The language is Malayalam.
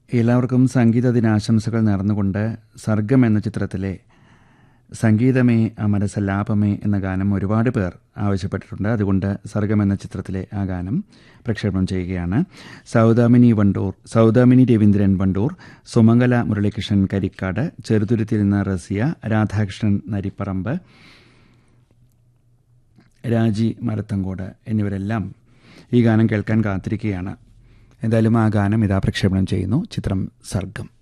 എല്ലാവർക്കും സംഗീത ദിനാശംസകൾ നേർന്നുകൊണ്ട് സർഗം എന്ന ചിത്രത്തിലെ സംഗീതമേ അമരസല്ലാപമേ എന്ന ഗാനം ഒരുപാട് പേർ ആവശ്യപ്പെട്ടിട്ടുണ്ട് അതുകൊണ്ട് സർഗം എന്ന ചിത്രത്തിലെ ആ ഗാനം പ്രക്ഷേപണം ചെയ്യുകയാണ് സൗദാമിനി വണ്ടൂർ സൗദാമിനി രവീന്ദ്രൻ വണ്ടൂർ സുമംഗല മുരളീകൃഷ്ണൻ കരിക്കാട് ചെറുതുരുത്തിൽ നിന്ന് റസിയ രാധാകൃഷ്ണൻ നരിപ്പറമ്പ് രാജി മരത്തങ്കോട് എന്നിവരെല്ലാം ഈ ഗാനം കേൾക്കാൻ കാത്തിരിക്കുകയാണ് എന്തായാലും ആ ഗാനം ഇതാ പ്രക്ഷേപണം ചെയ്യുന്നു ചിത്രം സർഗം